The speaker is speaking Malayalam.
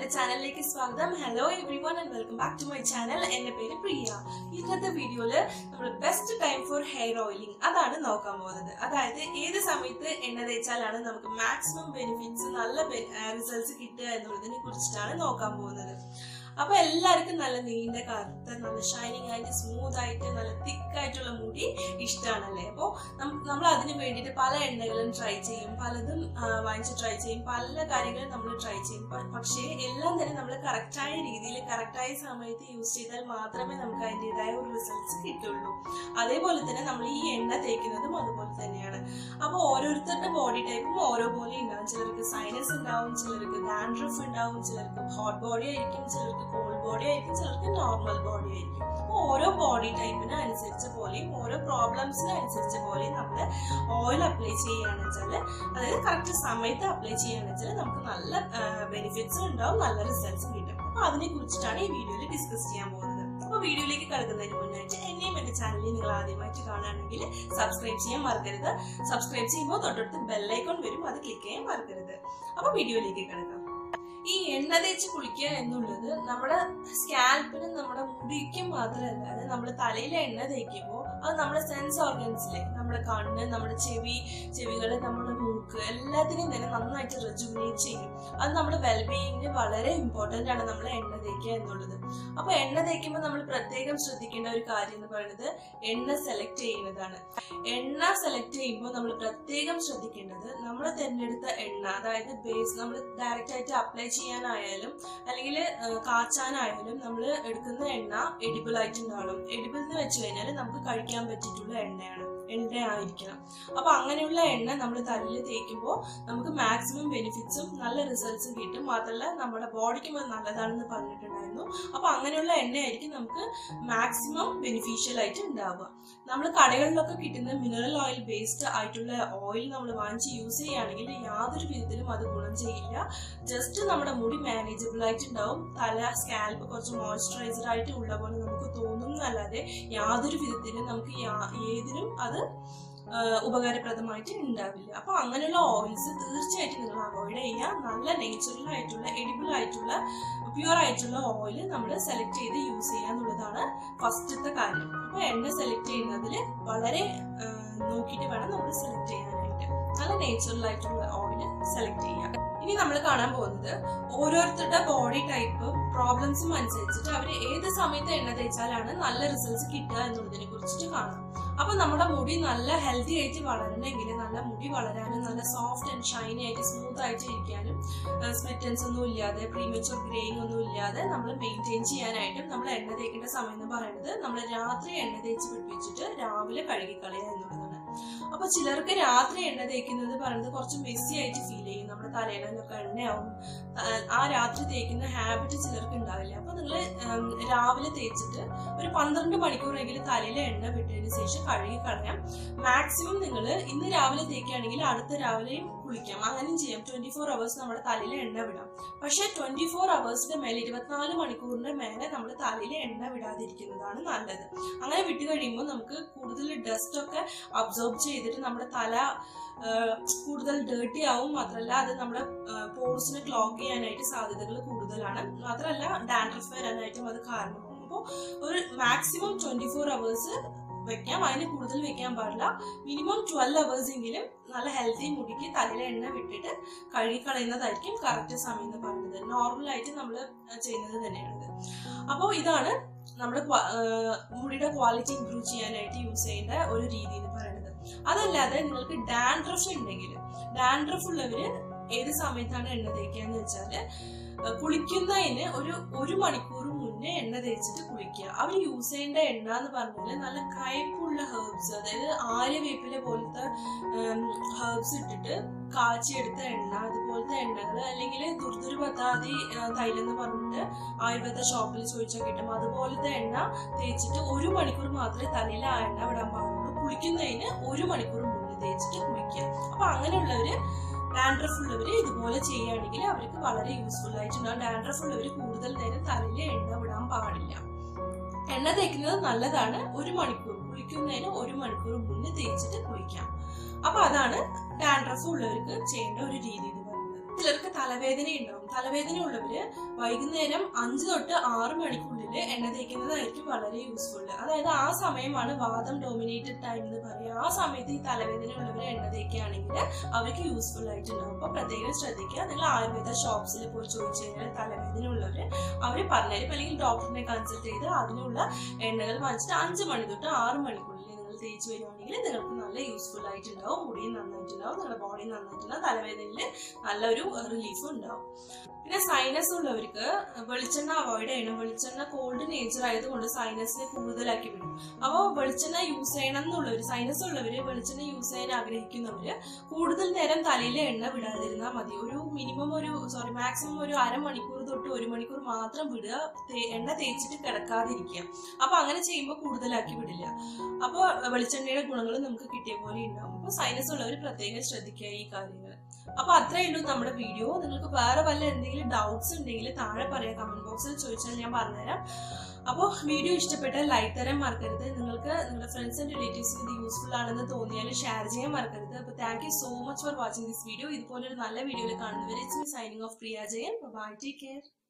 എന്റെ ചാനലിലേക്ക് സ്വാഗതം hello everyone and welcome back to my channel എന്റെ പേര് പ്രിയ ഇന്നത്തെ വീഡിയോയില് നമ്മൾ best time for hair oiling അതാണ് നോക്കാൻ പോകുന്നത് അതായത് ഏത് സമയത്ത് എണ്ണ തേച്ചാലാണ് നമുക്ക് മാക്സിമം ബെനിഫിറ്റ്സ് നല്ല റിസൾട്ട്സ് കിട്ടുക എന്നുള്ളതിനെ കുറിച്ചിട്ടാണ് നോക്കാൻ പോകുന്നത് അപ്പൊ എല്ലാവർക്കും നല്ല നീണ്ട കറുത്ത നല്ല ഷൈനിങ് ആയിട്ട് സ്മൂത്ത് ആയിട്ട് നല്ല തിക്ക് ആയിട്ടുള്ള മുടി ഇഷ്ടമാണല്ലേ അപ്പോൾ നമ്മൾ അതിന് വേണ്ടിയിട്ട് പല എണ്ണകളും ട്രൈ ചെയ്യും പലതും ആ, വാങ്ങിച്ച് ട്രൈ ചെയ്യും പല കാര്യങ്ങളും നമ്മൾ ട്രൈ ചെയ്യും പ- പക്ഷേ എല്ലാം തന്നെ നമ്മൾ കറക്റ്റായ രീതിയിൽ കറക്റ്റായ സമയത്ത് യൂസ് ചെയ്താൽ മാത്രമേ നമുക്ക് അതിൻ്റെതായ ഒരു റിസൾട്ട്സ് കിട്ടുള്ളൂ അതേപോലെ തന്നെ നമ്മൾ ഈ എണ്ണ തേക്കുന്നതും അതുപോലെ തന്നെയാണ് അപ്പോൾ ഓരോരുത്തരുടെ ബോഡി ടൈപ്പും ഓരോ പോലെ ഉണ്ടാവും ചിലർക്ക് സൈനസ് ഉണ്ടാവും ചിലർക്ക് ഡാൻഡ്രഫ് ഉണ്ടാവും ചിലർക്ക് ഹോട്ട് ബോഡി ആയിരിക്കും ചിലർക്ക് കോൾഡ് ബോഡി ആയിരിക്കും ചിലർക്ക് നോർമൽ ബോഡി ആയിരിക്കും അപ്പോൾ ഓരോ ബോഡി ടൈപ്പിന് അനുസരിച്ച പോലെയും ഓരോ പ്രോബ്ലംസിന് അനുസരിച്ച പോലെയും നമ്മൾ ഓയിൽ അപ്ലൈ ചെയ്യുകയാണെന്ന് വെച്ചാൽ അതായത് കറക്റ്റ് സമയത്ത് അപ്ലൈ ചെയ്യുകയാണെന്ന് വെച്ചാൽ നമുക്ക് നല്ല ബെനിഫിറ്റ്സും ഉണ്ടാവും നല്ല റിസൾട്ട്സും കിട്ടും അപ്പൊ അതിനെ കുറിച്ചിട്ടാണ് ഈ വീഡിയോയിൽ ഡിസ്കസ് ചെയ്യാൻ പോകുന്നത് അപ്പൊ വീഡിയോയിലേക്ക് കടക്കുന്നതിന് മുന്നായിട്ട് എന്നെയും എന്റെ ചാനലിൽ നിങ്ങൾ ആദ്യമായിട്ട് കാണുകയാണെങ്കിൽ സബ്സ്ക്രൈബ് ചെയ്യാൻ മറക്കരുത് സബ്സ്ക്രൈബ് ചെയ്യുമ്പോൾ തൊട്ടടുത്ത് ബെല്ലൈക്കോൺ വരും അത് ക്ലിക്ക് ചെയ്യാൻ മറക്കരുത് അപ്പൊ വീഡിയോയിലേക്ക് കിടക്കാം ഈ എണ്ണ തേച്ച് കുളിക്കുക എന്നുള്ളത് നമ്മുടെ സ്കാൽപ്പിനും നമ്മുടെ മുടിക്കും മാത്രമല്ല അത് നമ്മുടെ തലയിൽ എണ്ണ തേക്കുമ്പോൾ അത് നമ്മുടെ സെൻസ് ഓർഗൻസിലെ നമ്മുടെ കണ്ണ് നമ്മുടെ ചെവി ചെവികള് നമ്മുടെ മൂക്ക് എല്ലാത്തിനെയും തന്നെ നന്നായിട്ട് റെജുവിനേറ്റ് ചെയ്യും അത് നമ്മുടെ വെൽബീയിങ്ങിന് വളരെ ഇമ്പോർട്ടന്റ് ആണ് നമ്മൾ എണ്ണ തേക്കുക എന്നുള്ളത് അപ്പൊ എണ്ണ തേക്കുമ്പോൾ നമ്മൾ പ്രത്യേകം ശ്രദ്ധിക്കേണ്ട ഒരു കാര്യം എന്ന് പറയുന്നത് എണ്ണ സെലക്ട് ചെയ്യുന്നതാണ് എണ്ണ സെലക്ട് ചെയ്യുമ്പോൾ നമ്മൾ പ്രത്യേകം ശ്രദ്ധിക്കേണ്ടത് നമ്മൾ തിരഞ്ഞെടുത്ത എണ്ണ അതായത് ബേസ് നമ്മൾ ഡയറക്റ്റ് ആയിട്ട് അപ്ലൈ ചെയ്യാനായാലും അല്ലെങ്കിൽ കാച്ചാനായാലും നമ്മൾ എടുക്കുന്ന എണ്ണ എഡിബിൾ ആയിട്ടുണ്ടാവണം എഡിബിൾ എന്ന് വെച്ച് കഴിഞ്ഞാൽ നമുക്ക് കഴിക്കാൻ പറ്റിയിട്ടുള്ള എണ്ണയാണ് എണ്ണ ആയിരിക്കണം അപ്പൊ അങ്ങനെയുള്ള എണ്ണ നമ്മൾ തലയിൽ തേക്കുമ്പോൾ നമുക്ക് മാക്സിമം ബെനിഫിറ്റ്സും നല്ല റിസൾട്ട്സും കിട്ടും മാത്രമല്ല നമ്മുടെ ബോഡിക്കും അത് നല്ലതാണെന്ന് പറഞ്ഞിട്ടുണ്ടായിരുന്നു അപ്പൊ അങ്ങനെയുള്ള എണ്ണയായിരിക്കും നമുക്ക് മാക്സിമം ബെനിഫിഷ്യൽ ആയിട്ട് ഉണ്ടാവുക നമ്മൾ കടകളിലൊക്കെ കിട്ടുന്ന മിനറൽ ഓയിൽ ബേസ്ഡ് ആയിട്ടുള്ള ഓയിൽ നമ്മൾ വാങ്ങിച്ച് യൂസ് ചെയ്യുകയാണെങ്കിൽ യാതൊരു വിധത്തിലും അത് ഗുണം ചെയ്യില്ല ജസ്റ്റ് നമ്മുടെ മുടി മാനേജബിൾ ആയിട്ട് ഉണ്ടാവും തല സ്കാൽപ്പ് കുറച്ച് മോയ്സ്ചറൈസർ ആയിട്ട് ഉള്ള പോലെ നമുക്ക് തോന്നും എന്നല്ലാതെ യാതൊരു വിധത്തിലും നമുക്ക് യാ- ഏതിനും അത് ആ, ഉപകാരപ്രദമായിട്ട് ഉണ്ടാവില്ല അപ്പൊ അങ്ങനെയുള്ള ഓയിൽസ് തീർച്ചയായിട്ടും നിങ്ങൾ അവോയ്ഡ് ചെയ്യുക നല്ല നേച്ചുറൽ ആയിട്ടുള്ള എഡിബിൾ ആയിട്ടുള്ള പ്യുവർ ആയിട്ടുള്ള ഓയിൽ നമ്മൾ സെലക്ട് ചെയ്ത് യൂസ് ചെയ്യുക എന്നുള്ളതാണ് ഫസ്റ്റത്തെ കാര്യം അപ്പൊ എണ്ണ സെലക്ട് ചെയ്യുന്നതിൽ വളരെ ആ, നോക്കിയിട്ട് വേണം നമ്മൾ സെലക്ട് ചെയ്യാനായിട്ട് നല്ല നേച്ചുറൽ ആയിട്ടുള്ള ഓയിൽ സെലക്ട് ചെയ്യുക ഇനി നമ്മൾ കാണാൻ പോകുന്നത് ഓരോരുത്തരുടെ ബോഡി ടൈപ്പും പ്രോബ്ലംസും അനുസരിച്ചിട്ട് അവർ ഏത് സമയത്ത് എണ്ണ തേച്ചാലാണ് നല്ല റിസൾട്ട്സ് കിട്ടുക എന്നുള്ളതിനെ കുറിച്ചിട്ട് കാണാം അപ്പൊ നമ്മുടെ മുടി നല്ല ഹെൽത്തി ആയിട്ട് വളരണമെങ്കിൽ നല്ല മുടി വളരാനും നല്ല സോഫ്റ്റ് ആൻഡ് ഷൈനി ആയിട്ട് സ്മൂത്ത് ആയിട്ട് ഇരിക്കാനും സ്പ്ലിറ്റൻസ് ഒന്നും ഇല്ലാതെ പ്രീമച്ചുവർ ഗ്രേയിങ് ഒന്നും ഇല്ലാതെ നമ്മൾ മെയിൻറ്റെയിൻ ചെയ്യാനായിട്ടും നമ്മൾ എണ്ണ തേക്കേണ്ട സമയം എന്ന് പറയുന്നത് നമ്മൾ രാത്രി എണ്ണ തേച്ച് പിടിപ്പിച്ചിട്ട് രാവിലെ കഴുകിക്കളയുക എന്നുള്ളതാണ് അപ്പൊ ചിലർക്ക് രാത്രി എണ്ണ തേക്കുന്നത് പറയുന്നത് കുറച്ച് മെസ്സി ആയിട്ട് ഫീൽ ചെയ്യും നമ്മുടെ തലയിലൊക്കെ എണ്ണയാവും ആ, ആ രാത്രി തേക്കുന്ന ഹാബിറ്റ് ചിലർക്ക് ഉണ്ടാവില്ല അപ്പൊ നിങ്ങൾ രാവിലെ തേച്ചിട്ട് ഒരു പന്ത്രണ്ട് മണിക്കൂറെങ്കിലും തലയിലെ എണ്ണ വിട്ടതിന് ശേഷം കഴുകി കളയാം മാക്സിമം നിങ്ങൾ ഇന്ന് രാവിലെ തേക്കുകയാണെങ്കിൽ അടുത്ത രാവിലെയും കുളിക്കാം അങ്ങനെയും ചെയ്യാം ട്വന്റി ഫോർ അവേഴ്സ് നമ്മുടെ തലയിൽ എണ്ണ വിടാം പക്ഷെ ട്വന്റി ഫോർ അവേഴ്സിന്റെ മേലെ ഇരുപത്തിനാല് മണിക്കൂറിന്റെ മേലെ നമ്മുടെ തലയിൽ എണ്ണ വിടാതിരിക്കുന്നതാണ് നല്ലത് അങ്ങനെ വിട്ടു കഴിയുമ്പോൾ നമുക്ക് കൂടുതൽ ഡസ്റ്റ് ഒക്കെ അബ്സോർബ് ചെയ്തിട്ട് നമ്മുടെ തല ആ, കൂടുതൽ ഡേർട്ടി ആവും മാത്രമല്ല അത് നമ്മുടെ പോർസിനെ ക്ലോഗ് ചെയ്യാനായിട്ട് സാധ്യതകൾ കൂടുതലാണ് മാത്രമല്ല ഡാൻഡ്രഫ് വരാനായിട്ടും അത് കാരണമാകും അപ്പോൾ ഒരു മാക്സിമം ട്വന്റി ഫോർ അവേഴ്സ് വെക്കാം അതിന് കൂടുതൽ വെക്കാൻ പാടില്ല മിനിമം ട്വൽവ് അവേഴ്സ് എങ്കിലും നല്ല ഹെൽത്തി മുടിക്ക് തലയിലെ എണ്ണ വിട്ടിട്ട് കഴുകി കളയുന്നതായിരിക്കും കറക്റ്റ് സമയം എന്ന് പറയുന്നത് നോർമൽ ആയിട്ട് നമ്മൾ ചെയ്യുന്നത് തന്നെയാണിത് അപ്പോൾ ഇതാണ് നമ്മുടെ ക്വാ- ആ, മുടിയുടെ ക്വാളിറ്റി ഇംപ്രൂവ് ചെയ്യാനായിട്ട് യൂസ് ചെയ്യേണ്ട ഒരു രീതി എന്ന് പറയുന്നത് അതല്ലാതെ നിങ്ങൾക്ക് ഡാൻഡ്രഫ് ഉണ്ടെങ്കിൽ ഡാൻഡ്രഫ് ഉള്ളവര് ഏത് സമയത്താണ് എണ്ണ തേക്കുക വെച്ചാല് ആ, കുളിക്കുന്നതിന് ഒരു ഒരു മണിക്കൂർ മുന്നേ എണ്ണ തേച്ചിട്ട് കുളിക്കുക അവർ യൂസ് ചെയ്യേണ്ട എണ്ണ എന്ന് പറഞ്ഞാൽ നല്ല കയ്പുള്ള ഹെർബ്സ് അതായത് ആര്യവേപ്പില പോലത്തെ ഹെർബ്സ് ഇട്ടിട്ട് കാച്ചിയെടുത്ത എണ്ണ അതുപോലത്തെ എണ്ണകൾ അല്ലെങ്കിൽ ദുർദുരു പത്താതി തൈലം എന്ന് പറഞ്ഞിട്ട് ആയുർവേദ ഷോപ്പിൽ ചോദിച്ചാൽ കിട്ടും അതുപോലത്തെ എണ്ണ തേച്ചിട്ട് ഒരു മണിക്കൂർ മാത്രമേ തലയിൽ ആ എണ്ണ വിടാൻ പാടുള്ളൂ കുളിക്കുന്നതിന് ഒരു മണിക്കൂർ മുന്നേ തേച്ചിട്ട് കുളിക്കുക അപ്പൊ അങ്ങനെയുള്ളവര് ഡാൻഡ്രഫ് ഉള്ളവര് ഇതുപോലെ ചെയ്യുകയാണെങ്കിൽ അവർക്ക് വളരെ യൂസ്ഫുൾ ആയിട്ടുണ്ടാകും ഡാൻഡ്രഫ് ഉള്ളവര് കൂടുതൽ നേരം തലയിൽ എണ്ണ വിടാൻ പാടില്ല എണ്ണ തേക്കുന്നത് നല്ലതാണ് ഒരു മണിക്കൂർ കുളിക്കുന്നതിന് ഒരു മണിക്കൂർ മുന്നേ തേച്ചിട്ട് കുളിക്കാം അപ്പൊ അതാണ് ഡാൻഡ്രഫ് ഉള്ളവർക്ക് ചെയ്യേണ്ട ഒരു രീതി എന്ന് പറയുന്നത് ചിലർക്ക് തലവേദന ഉണ്ടാവും തലവേദന ഉള്ളവര് വൈകുന്നേരം അഞ്ച് തൊട്ട് ആറ് മണിക്കുള്ളിൽ എണ്ണ തേക്കുന്നതായിരിക്കും വളരെ യൂസ്ഫുൾ അതായത് ആ സമയമാണ് വാദം ഡോമിനേറ്റഡ് ടൈം എന്ന് പറയുക ആ സമയത്ത് ഈ തലവേദന ഉള്ളവർ എണ്ണ തേക്കുകയാണെങ്കിൽ അവർക്ക് യൂസ്ഫുൾ ആയിട്ടുണ്ടാവും അപ്പൊ പ്രത്യേകം ശ്രദ്ധിക്കുക നിങ്ങൾ ആയുർവേദ ഷോപ്സിൽ പോയി ചോദിച്ചു കഴിഞ്ഞാൽ തലവേദന ഉള്ളവര് അവർ പറഞ്ഞുതരും അല്ലെങ്കിൽ ഡോക്ടറിനെ കൺസൾട്ട് ചെയ്ത് അതിനുള്ള എണ്ണകൾ വാങ്ങിച്ചിട്ട് അഞ്ച് മണി തൊട്ട് ആറ് മണിക്കുള്ളിൽ നിങ്ങൾ തേച്ച് വരുവാണെങ്കിൽ നിങ്ങൾക്ക് നല്ല യൂസ്ഫുൾ ആയിട്ടുണ്ടാവും മുടിയും നന്നായിട്ടുണ്ടാവും നിങ്ങളുടെ ബോഡി നന്നായിട്ടുണ്ടാവും തലവേദനയിൽ നല്ലൊരു റിലീഫും ഉണ്ടാവും പിന്നെ സൈനസ് ഉള്ളവർക്ക് വെളിച്ചെണ്ണ അവോയ്ഡ് ചെയ്യണം വെളിച്ചെണ്ണ കോൾഡ് നേച്ചർ ആയതുകൊണ്ട് സൈനസിനെ കൂടുതലാക്കി വിടും അപ്പോൾ വെളിച്ചെണ്ണ യൂസ് ചെയ്യണം എന്നുള്ളവർ സൈനസ് ഉള്ളവര് വെളിച്ചെണ്ണ യൂസ് ചെയ്യാൻ ആഗ്രഹിക്കുന്നവര് കൂടുതൽ നേരം തലയിലെ എണ്ണ വിടാതിരുന്നാൽ മതി ഒരു മിനിമം ഒരു സോറി മാക്സിമം ഒരു അരമണിക്കൂർ തൊട്ട് ഒരു മണിക്കൂർ മാത്രം വിടുക തേ- എണ്ണ തേച്ചിട്ട് കിടക്കാതിരിക്കുക അപ്പൊ അങ്ങനെ ചെയ്യുമ്പോൾ കൂടുതലാക്കി വിടില്ല അപ്പോൾ വെളിച്ചെണ്ണയുടെ ഗുണങ്ങൾ നമുക്ക് കിട്ടിയ പോലെ ഉണ്ടാവും അപ്പൊ സൈനസ് ഉള്ളവർ പ്രത്യേകം ശ്രദ്ധിക്കുക ഈ കാര്യങ്ങൾ അപ്പൊ അത്രയേ ഉള്ളൂ നമ്മുടെ വീഡിയോ നിങ്ങൾക്ക് വേറെ വല്ല എന്തെങ്കിലും ഡൗട്ട്സ് ഉണ്ടെങ്കിൽ താഴെ പറയാം കമന്റ് ബോക്സിൽ ചോദിച്ചാൽ ഞാൻ പറഞ്ഞുതരാം അപ്പോൾ വീഡിയോ ഇഷ്ടപ്പെട്ടാൽ ലൈക്ക് തരാൻ മറക്കരുത് നിങ്ങൾക്ക് നിങ്ങളുടെ ഫ്രണ്ട്സ് ആൻഡ് റിലേറ്റീവ്സിന് ഇത് യൂസ്ഫുൾ ആണെന്ന് തോന്നിയാൽ ഷെയർ ചെയ്യാൻ മറക്കരുത് അപ്പോൾ thank you so much for watching this video ഇതുപോലെ ഒരു നല്ല വീഡിയോയിൽ കാണുന്നവരെ it's me signing off Priya Jayan bye take care